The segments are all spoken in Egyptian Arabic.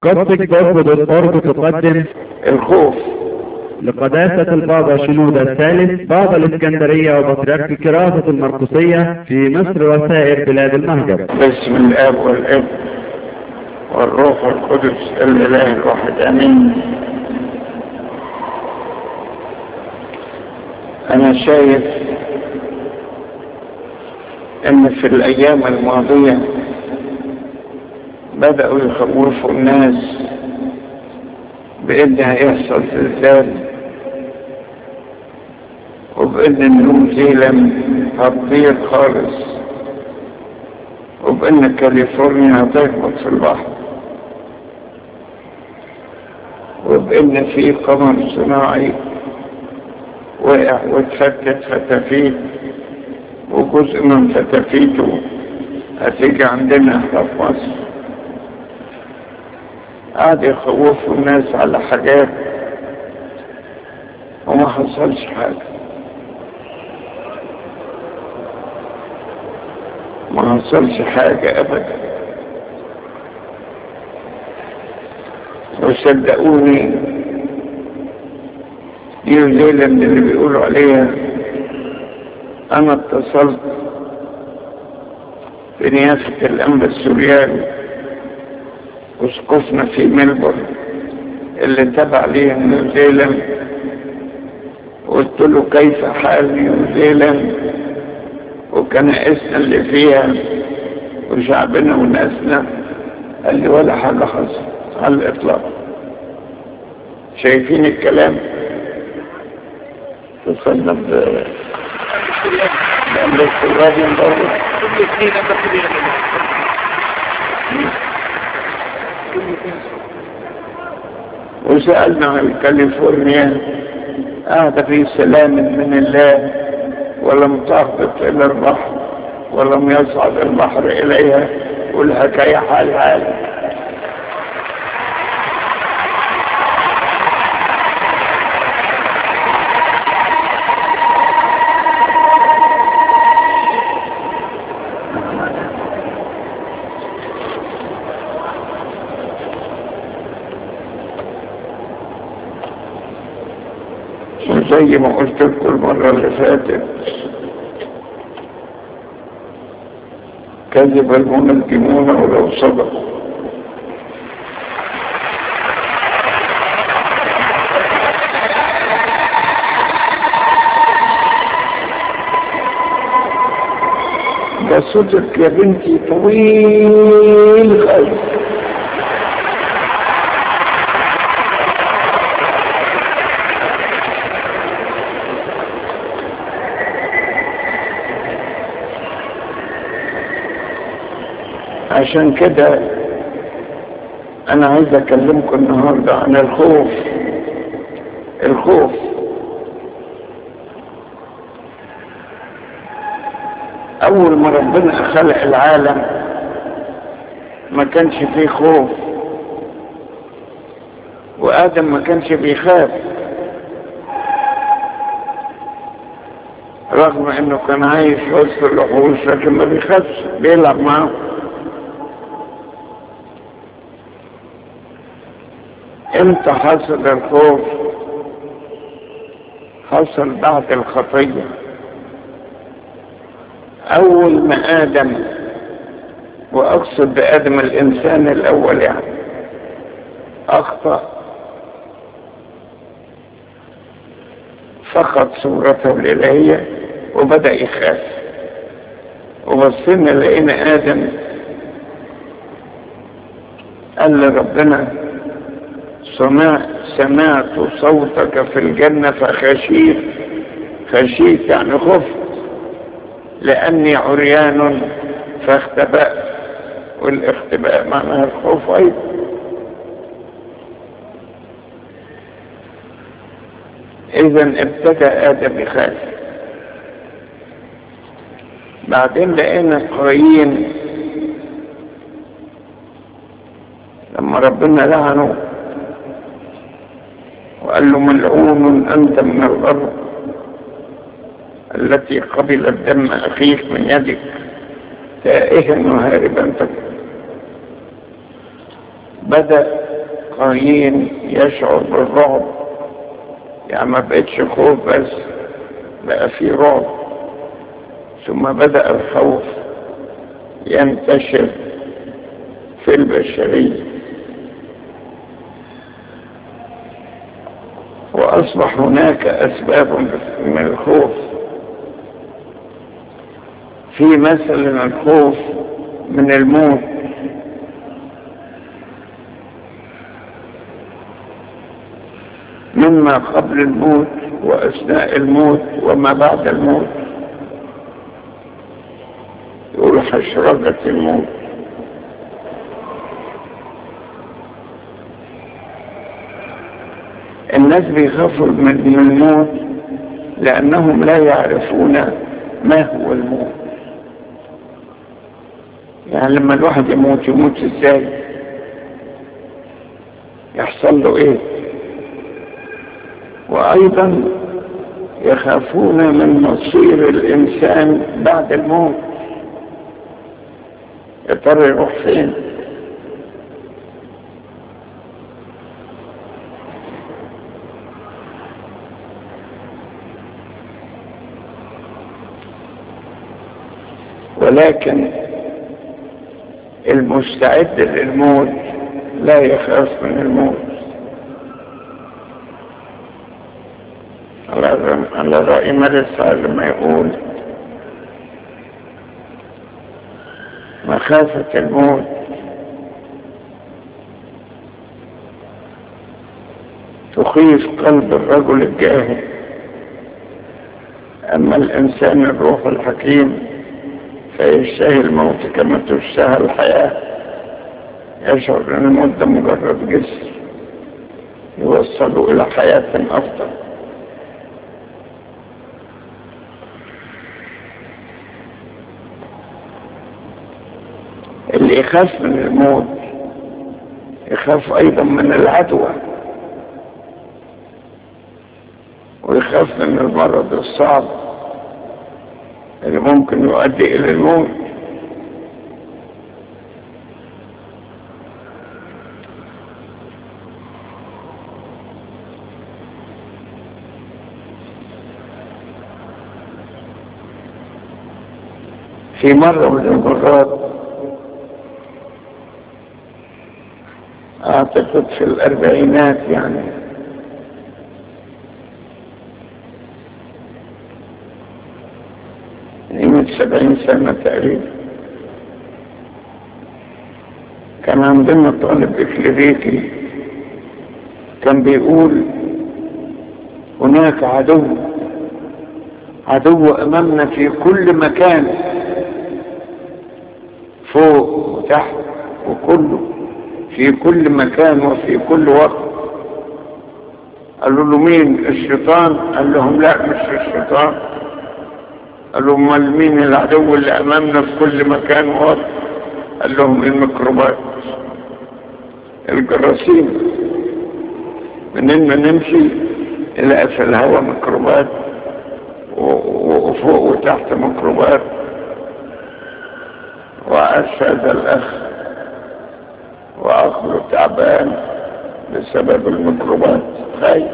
قصة جذب الأرض تقدم الخوف لقداسة البابا شنودة الثالث بابا الإسكندرية وبطريرك كراسة المرقسية في مصر وسائر بلاد المهجر باسم الاب والابن والروح القدس الاله الواحد امين انا شايف ان في الايام الماضية بدأوا يخوفوا الناس بان هيحصل زلزال وبان نيوزيلاند هتطير خالص وبان كاليفورنيا هتهبط في البحر وبان في قمر صناعي وقع واتفتت فتافيت وجزء من فتافيته هتيجي عندنا احنا في مصر قعد يخوفوا الناس على حاجات وما حصلش حاجة ما حصلش حاجة أبدا وصدقوني نيوزيلاند اللي بيقولوا عليها أنا اتصلت بنيافة الأنبا السورياني وسقفنا في ملبورن اللي تبع ليه نيوزيلاند قلت له كيف حال نيوزيلاند وكنائسنا اللي فيها وشعبنا وناسنا قال لي ولا حاجة حصل على الإطلاق شايفين الكلام تصنف بأمريكا الراديو برضه كل اثنين أما كبيرة وسألنا عن كاليفورنيا قاعدة في سلام من الله ولم تهبط إلى البحر ولم يصعد البحر إليها والحكاية حال حال وزي ما قلت لكم المرة اللي فاتت كذب المنجمون ولو صدقوا ده صدق يا بنتي طويل خالص عشان كده انا عايز اكلمكم النهاردة عن الخوف الخوف اول ما ربنا خلق العالم ما كانش فيه خوف وادم ما كانش بيخاف رغم انه كان عايش وسط الوحوش لكن ما بيخافش بيلعب معاهم امتى حصل الخوف حصل بعد الخطية اول ما ادم واقصد بادم الانسان الاول يعني اخطأ فقد صورته الالهية وبدأ يخاف وبصينا لقينا ادم قال لربنا سمعت سمعت صوتك في الجنة فخشيت خشيت يعني خفت لأني عريان فاختبأت والاختباء معناها الخوف أيضا إذا ابتدى آدم يخاف بعدين لقينا قايين لما ربنا لعنه وقال له ملعون أنت من الأرض التي قبلت دم أخيك من يدك تائها وهاربا فك بدأ قايين يشعر بالرعب يعني ما بقتش خوف بس بقى في رعب ثم بدأ الخوف ينتشر في البشرية وأصبح هناك أسباب من الخوف في مثلا الخوف من الموت مما قبل الموت وأثناء الموت وما بعد الموت يقول حشرجة الموت الناس بيخافوا من الموت لأنهم لا يعرفون ما هو الموت يعني لما الواحد يموت يموت ازاي يحصل له ايه وايضا يخافون من مصير الانسان بعد الموت يا ترى يروح فين ولكن المستعد للموت لا يخاف من الموت على رأي مرسى لما يقول مخافة الموت تخيف قلب الرجل الجاهل أما الإنسان الروح الحكيم فيشتهي الموت كما تشتهى الحياة يشعر أن الموت ده مجرد جسر يوصله إلى حياة أفضل اللي يخاف من الموت يخاف أيضا من العدوى ويخاف من المرض الصعب اللي ممكن يؤدي إلى الموت في مرة من المرات أعتقد في الأربعينات يعني قيمة سبعين سنة تقريبا كان عندنا طالب إكليريكي كان بيقول هناك عدو عدو أمامنا في كل مكان فوق وتحت وكله في كل مكان وفي كل وقت قالوا له مين الشيطان قال لهم لا مش الشيطان قال لهم امال مين العدو اللي امامنا في كل مكان وقت قال لهم الميكروبات الجراثيم منين ما نمشي نلاقي في الهواء ميكروبات وفوق وتحت ميكروبات وعاش هذا الاخ وعقله تعبان بسبب الميكروبات خايف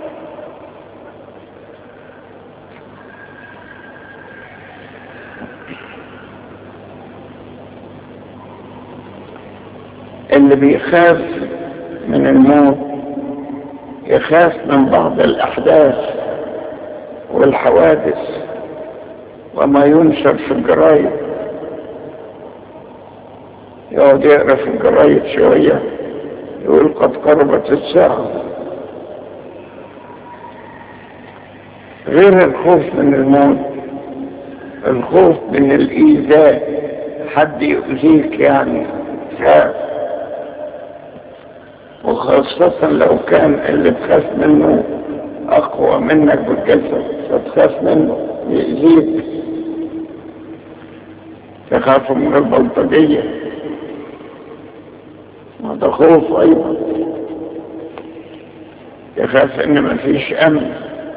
اللي بيخاف من الموت يخاف من بعض الأحداث والحوادث وما ينشر في الجرايد يقعد يقرا في الجرايد شوية يقول قد قربت الساعة غير الخوف من الموت الخوف من الإيذاء حد يؤذيك يعني خاف وخاصة لو كان اللي تخاف منه أقوى منك بالجسد فتخاف منه يأذيك تخاف من البلطجية هذا خوف أيضا يخاف إن ما فيش أمن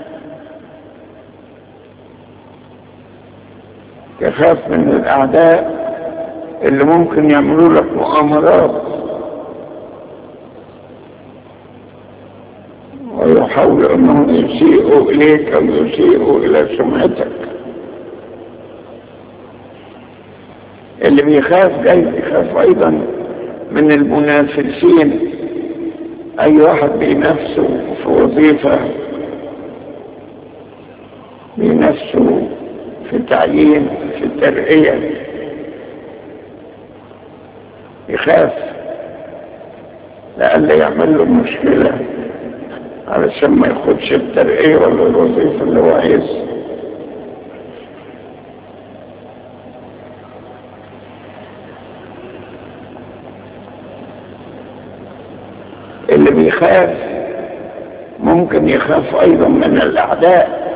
يخاف من الأعداء اللي ممكن يعملوا لك مؤامرات ويحاولوا انهم يسيئوا اليك او يسيئوا الى سمعتك اللي بيخاف جاي بيخاف ايضا من المنافسين اي واحد بينافسه في وظيفة بينافسه في تعيين في ترقية يخاف لألا يعمل له مشكلة علشان ما ياخدش الترقية ولا الوظيفة اللي هو عايزها اللي بيخاف ممكن يخاف ايضا من الاعداء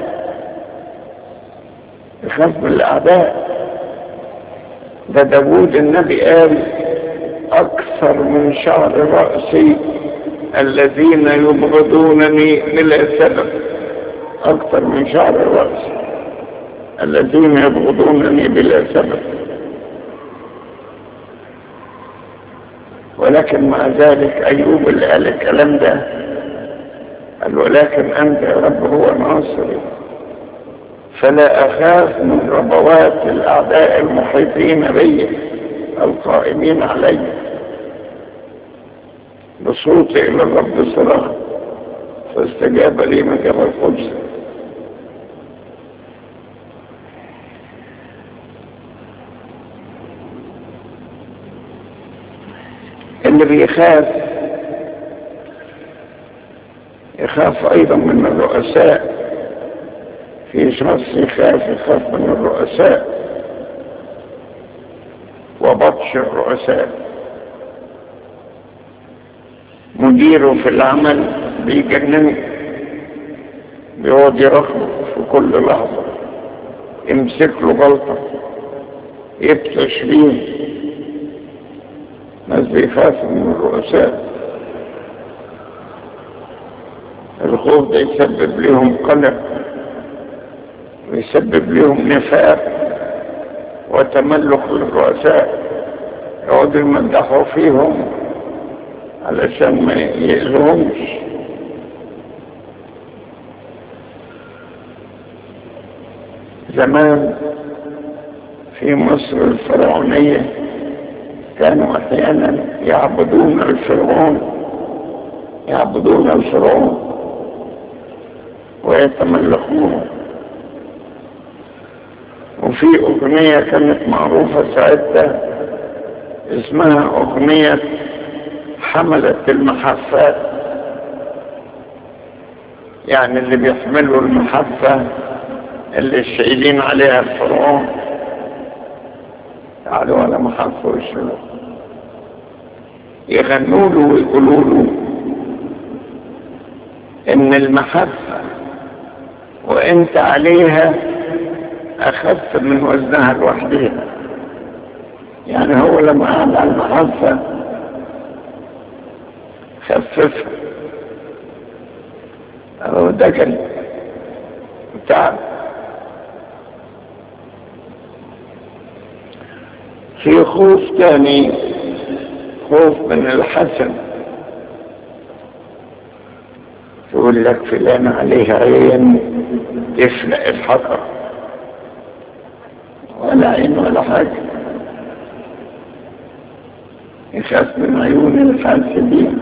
يخاف من الاعداء ده داود النبي قال اكثر من شعر رأسي الذين يبغضونني بلا سبب اكثر من شعر رأسي الذين يبغضونني بلا سبب ولكن مع ذلك أيوب اللي قال الكلام ده قال ولكن أنت يا رب هو ناصري فلا أخاف من ربوات الأعداء المحيطين بي القائمين علي بصوتي إلى الرب صراخ فاستجاب لي من جبل القدس اللي بيخاف يخاف ايضا من الرؤساء في شخص يخاف يخاف من الرؤساء وبطش الرؤساء مديره في العمل بيجننه بيقعد يراقبه في كل لحظة يمسك له غلطة يبتش بيه ناس بيخافوا من الرؤساء الخوف ده يسبب لهم قلق ويسبب لهم نفاق وتملق للرؤساء يقعدوا يمدحوا فيهم علشان ما يأذوهمش زمان في مصر الفرعونيه كانوا احيانا يعبدون الفرعون يعبدون الفرعون ويتملكونه وفي اغنية كانت معروفة ساعتها اسمها اغنية حملة المحفات يعني اللي بيحملوا المحفة اللي الشايلين عليها الفرعون تعالوا على محفة وشنو يغنوا له ويقولوا له ان المحبة وانت عليها اخف من وزنها لوحدها يعني هو لما قعد على المحبة خففها هو ده كان تعب في خوف تاني خوف من الحسن يقول لك فلان عليه عين تفلق الحجر ولا عين ولا حاجة يخاف من عيون الحاسدين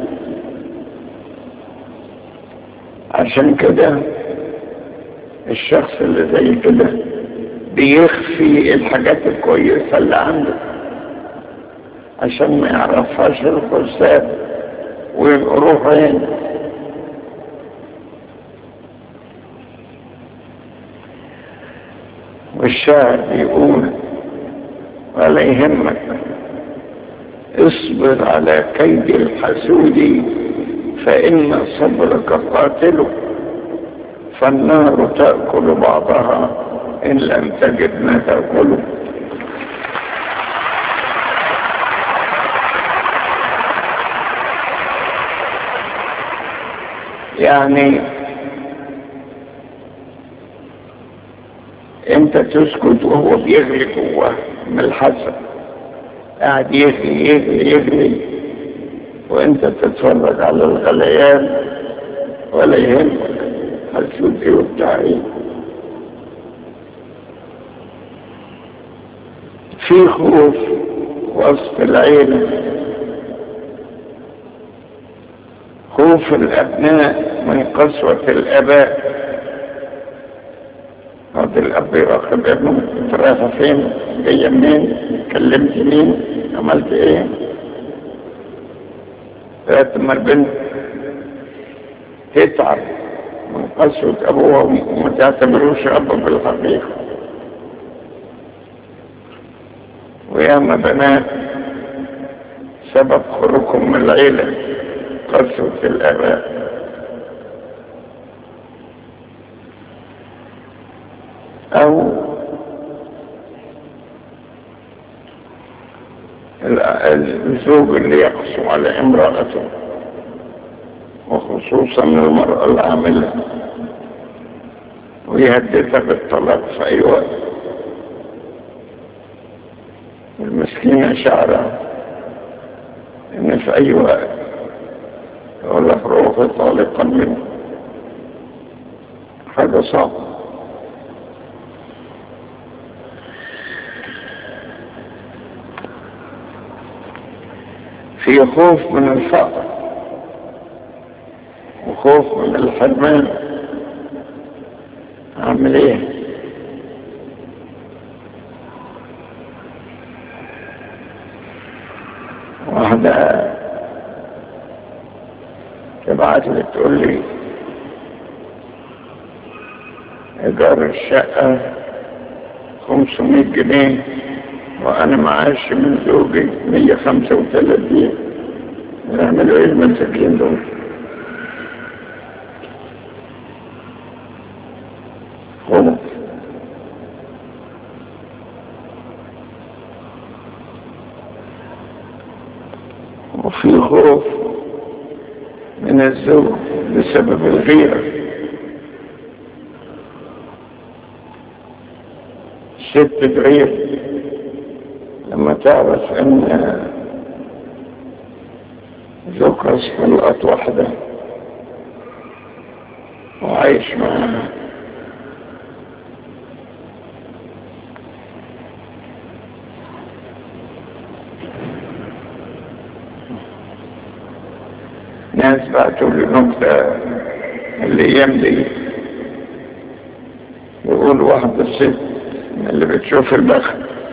عشان كده الشخص اللي زي كده بيخفي الحاجات الكويسة اللي عنده عشان ما يعرفهاش الخساب وينقروه عين والشاعر بيقول ولا يهمك اصبر على كيد الحسود فإن صبرك قاتل فالنار تأكل بعضها إن لم تجد ما تأكله يعني انت تسكت وهو بيغلي جواه من الحسن قاعد يغلي يغلي يغلي وانت تتفرج على الغليان ولا يهمك هتشوف ايه وبتاع ايه في خوف وسط العيلة خوف الأبناء من قسوة الآباء هذا الأب يراقب ابنه انت رايحة فين جاية منين كلمت مين عملت ايه لغاية ما البنت تتعب من قسوة أبوها وما تعتبروش أب بالحقيقة وياما بنات سبب خروجهم من العيلة قسوة الآباء أو الزوج اللي يقسو على امرأته وخصوصا المرأة العاملة ويهددها بالطلاق في أي وقت المسكينة شعرها إن في أي وقت يقول لك روحي طالقا منه حاجة صعبة في خوف من الفقر وخوف من الحرمان اعمل ايه واحدة تبعت لي تقول لي ايجار الشقة 500 جنيه وانا معاش من زوجي 135 يعملوا ايه المساكين دول خوف وفي خوف من الزوج بسبب الغيرة ست تغير لما تعرف ان زوجها صلت واحدة وعايش معها ناس بعتوا لي نكتة الأيام دي يقول واحدة ست من اللي بتشوف البخت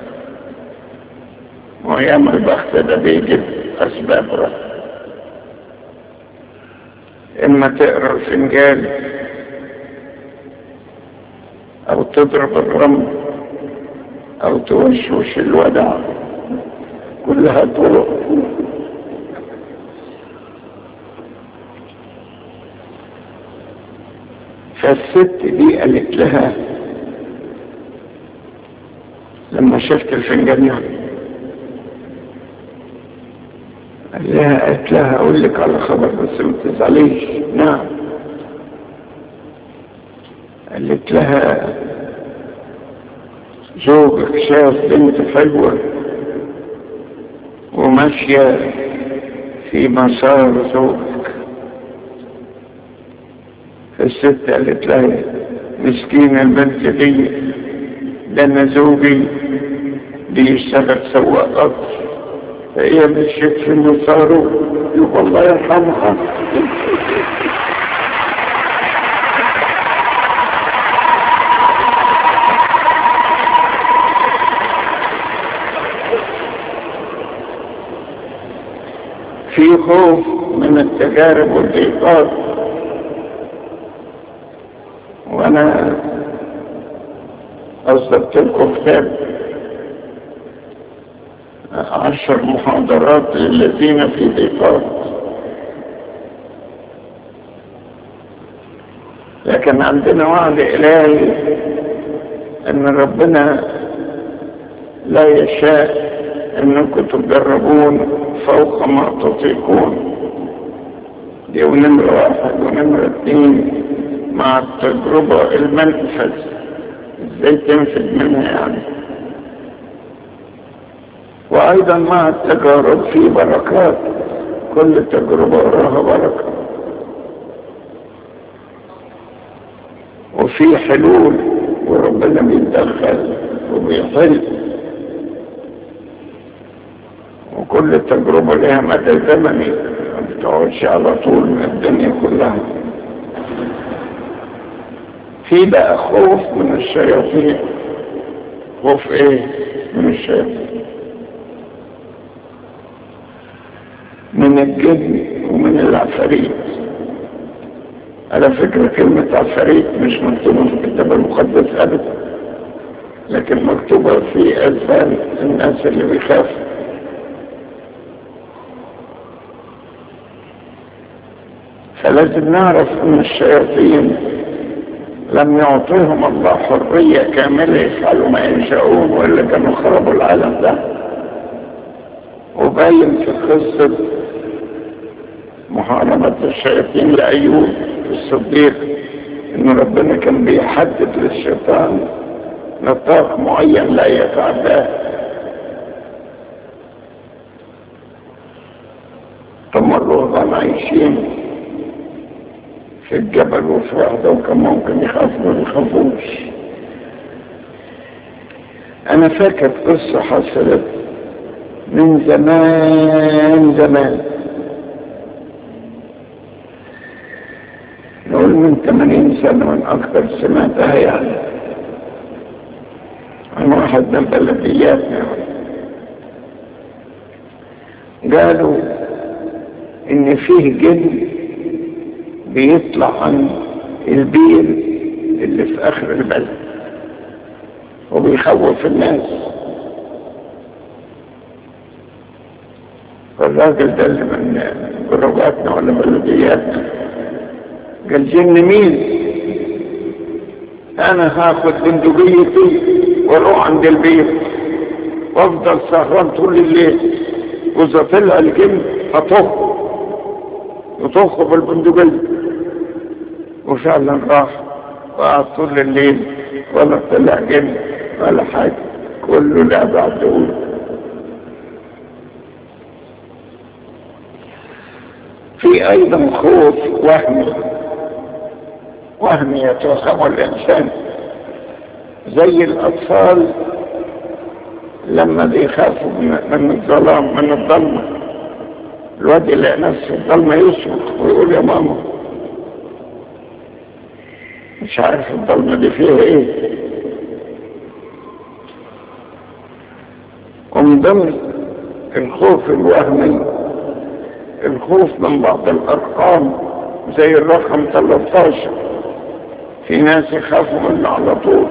وأيام البخت ده بيجي أسباب رأي إما تقرأ الفنجان أو تضرب الرمل أو توشوش الودع كلها طرق فالست دي قالت لها لما شفت الفنجان يعني قال لها قالت لها اقول لك على خبر بس ما تزعليش نعم قالت لها زوجك شاف بنت حلوة وماشية في مسار زوجك الست قالت لها مسكينة البنت دي ده انا زوجي بيشتغل سواق قطر فهي مشيت في مساره يقول الله يرحمها في خوف من التجارب والضيقات وانا اصدرت لكم كتاب عشر محاضرات للذين في ضيقات لكن عندنا وعد الهي ان ربنا لا يشاء انكم تجربون فوق ما تطيقون دي ونمرة واحد ونمرة اثنين مع التجربة المنفذ ازاي تنفذ منها يعني وايضا مع التجارب في بركات كل تجربة وراها بركة وفي حلول وربنا بيتدخل وبيحل وكل تجربة لها مدى زمني ما بتقعدش على طول من الدنيا كلها في بقى خوف من الشياطين خوف ايه من الشياطين من الجن ومن العفاريت على فكرة كلمة عفاريت مش مكتوبة في الكتاب المقدس أبدا لكن مكتوبة في أذهان الناس اللي بيخافوا فلازم نعرف ان الشياطين لم يعطيهم الله حرية كاملة يفعلوا ما يشاءون وإلا كانوا خربوا العالم ده وباين في قصة محاربة الشياطين لأيوب الصديق إن ربنا كان بيحدد للشيطان نطاق معين لا يتعداه ثم الوضع عايشين في الجبل وفي واحدة وكان ممكن يخافوا ما يخافوش أنا فاكر قصة حصلت من زمان زمان نقول من 80 سنة من أكثر سمعتها يعني عن واحد من بلدياتنا قالوا إن فيه جن بيطلع عن البير اللي في اخر البلد وبيخوف الناس فالراجل ده اللي من جروباتنا ولا بلدياتنا قال جن مين انا هاخد بندقيتي واروح عند البيت وافضل سهران طول الليل واذا طلع الجن هطخ يطخ بالبندقيه وفعلا راح وقعد طول الليل ولا طلع جن ولا حاجة كله لعب على الدول في أيضا خوف وهمي وهمي يتوهم الإنسان زي الأطفال لما بيخافوا من الظلام من الظلمة الواد يلاقي نفسه الظلمة يصرخ ويقول يا ماما مش عارف الظلمة دي فيها ايه ومن ضمن الخوف الوهمي الخوف من بعض الارقام زي الرقم 13 في ناس يخافوا منه على طول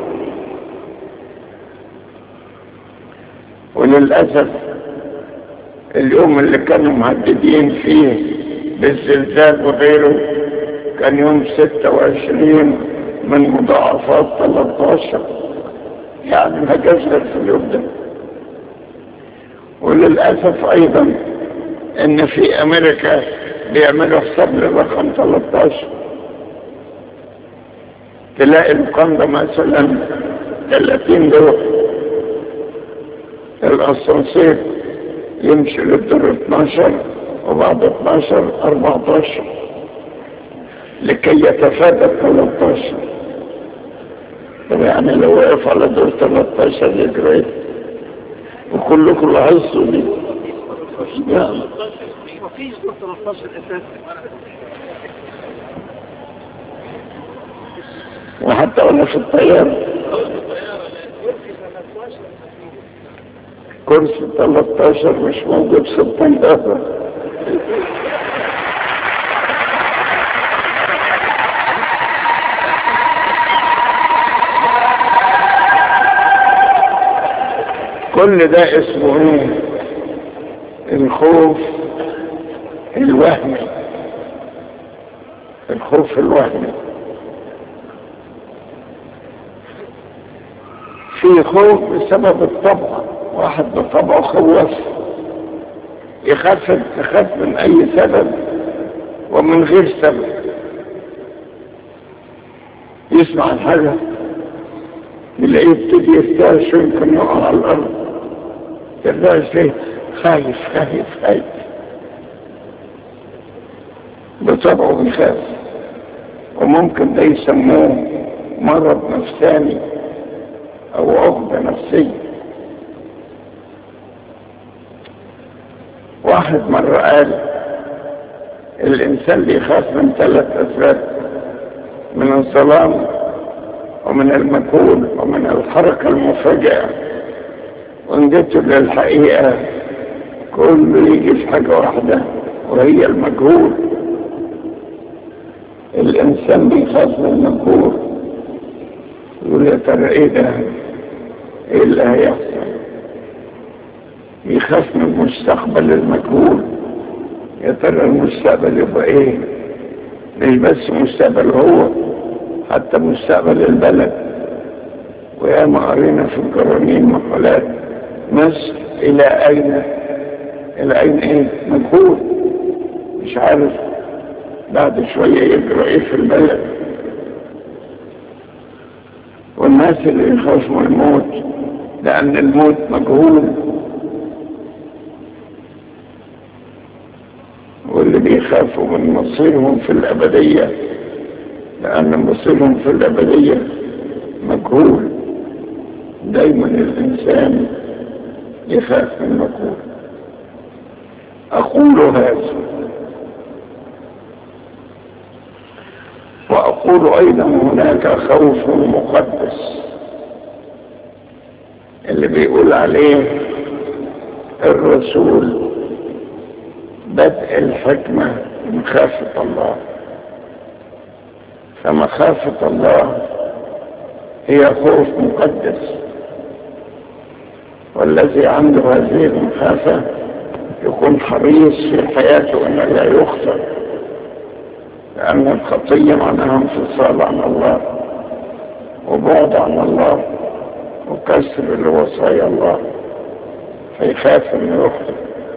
وللأسف اليوم اللي كانوا مهددين فيه بالزلزال وغيره كان يوم 26 من مضاعفات 13 يعني ما جاش غير في اليوم ده وللأسف أيضا إن في أمريكا بيعملوا حساب للرقم 13 تلاقي الرقم ده مثلا 30 دور الأسانسير يمشي للدور 12 وبعد 12 14 لكي يتفادى 13 طب يعني لو وقف على دور 13 يجري وكلكم لاحظتوا دي يعني مفيش دور 13 اساسا وحتى وانا في الطيارة كرسي 13 مش موجود في الطيارة كل ده اسمه ايه الخوف الوهمي الخوف الوهمي في خوف بسبب الطبع واحد بطبعه خواف يخاف يخاف من اي سبب ومن غير سبب يسمع عن حاجه يلاقيه يبتدي يرتعش ويمكن يقع على الارض يرتعش ليه خايف خايف خايف بطبعه بيخاف وممكن ده يسموه مرض نفساني او عقدة نفسية واحد مرة قال الانسان بيخاف من ثلاث اسباب من الظلام ومن المجهول ومن الحركة المفاجئة وان جيت للحقيقة كله يجي في حاجة واحدة وهي المجهول الانسان بيخاف من المجهول يقول يا ترى ايه ده ايه اللي هيحصل يخاف من المستقبل المجهول يا ترى المستقبل يبقى ايه مش بس مستقبل هو حتى مستقبل البلد وياما قرينا في القرانين مقالات مصر الى اين الى اين ايه مجهول مش عارف بعد شوية يجرى ايه في البلد والناس اللي يخافوا من الموت لان الموت مجهول واللي بيخافوا من مصيرهم في الابدية لان مصيرهم في الابدية مجهول دايما الانسان يخاف من المجهول اقول هذا وأقول أيضا هناك خوف مقدس اللي بيقول عليه الرسول بدء الحكمة مخافة الله فمخافة الله هي خوف مقدس والذي عنده هذه المخافة يكون حريص في حياته أن لا يخطئ لأن الخطية معناها انفصال عن الله وبعد عن الله وكسر لوصايا الله فيخاف انه يخطئ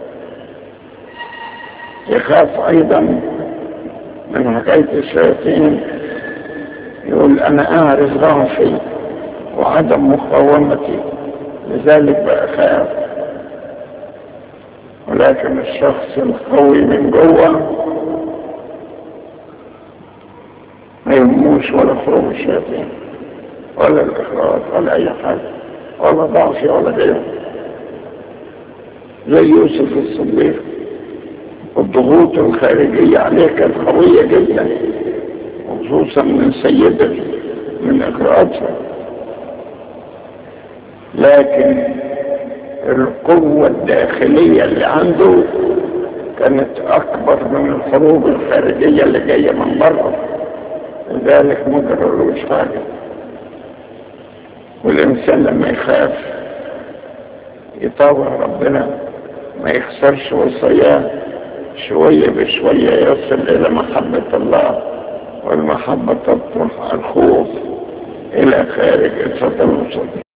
يخاف ايضا من حكاية الشياطين يقول انا اعرف ضعفي وعدم مقاومتي لذلك بأخاف ولكن الشخص القوي من جوه ما يهموش ولا خروج الشياطين ولا الإخراج ولا أي حاجة ولا ضعفي ولا غيره زي يوسف الصديق الضغوط الخارجية عليه كانت قوية جدا خصوصا من سيدته من إقراءاتها لكن القوة الداخلية اللي عنده كانت أكبر من الحروب الخارجية اللي جاية من بره لذلك ما جرالوش حاجة والإنسان لما يخاف يطاوع ربنا ما يخسرش وصاياه شوية بشوية يصل إلى محبة الله والمحبة تطرح الخوف إلى خارج الفتى